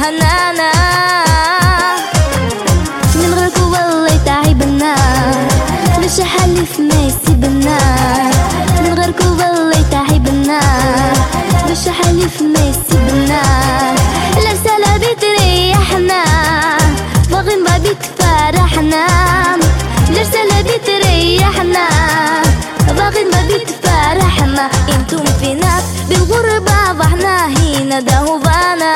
هنانا من غيركو والله تعبنا مش حلف ما يسيبنا من غيركو والله تعبنا مش حلف ما يسيبنا لا سلا بتريحنا باغي ما بتفرحنا لا سلا بتريحنا باغي ما بتفرحنا انتم في ناس بالغربة واحنا هنا ده هو بانا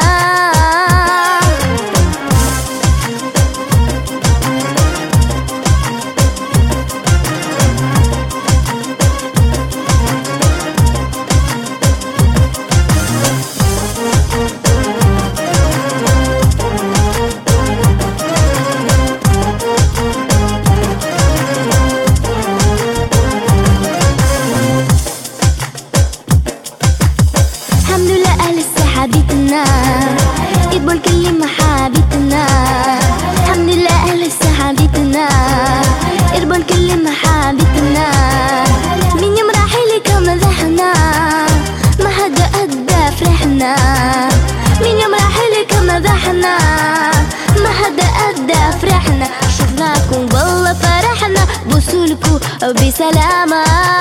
الحمد لله أهل حبيبنا يقبل كل محابتنا الحمد لله أهل حبيبنا يقبل كل محابتنا من يوم راحلي كم ذحنا ما حدا أدى فرحنا من يوم راحلي كم ذحنا ما حدا أدى فرحنا شفناكم والله فرحنا بوصولكم بسلامة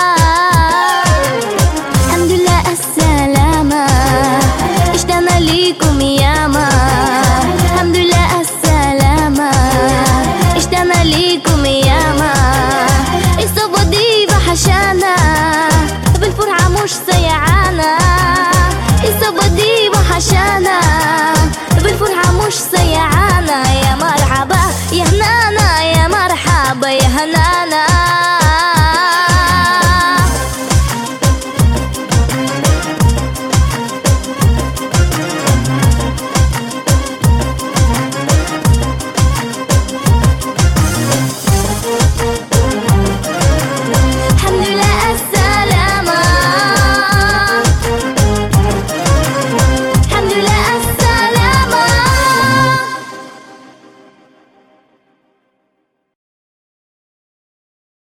الحمد لله السلامة اشتقنا ليكم ياما الحمد لله السلامة اشتقنا ليكم ياما الصبا دي وحشانا بالفرحة مش سيعانا الصبا دي وحشانا بالفرحة مش سيعانا يا مرحبا يا هنانا يا مرحبا يا هنانا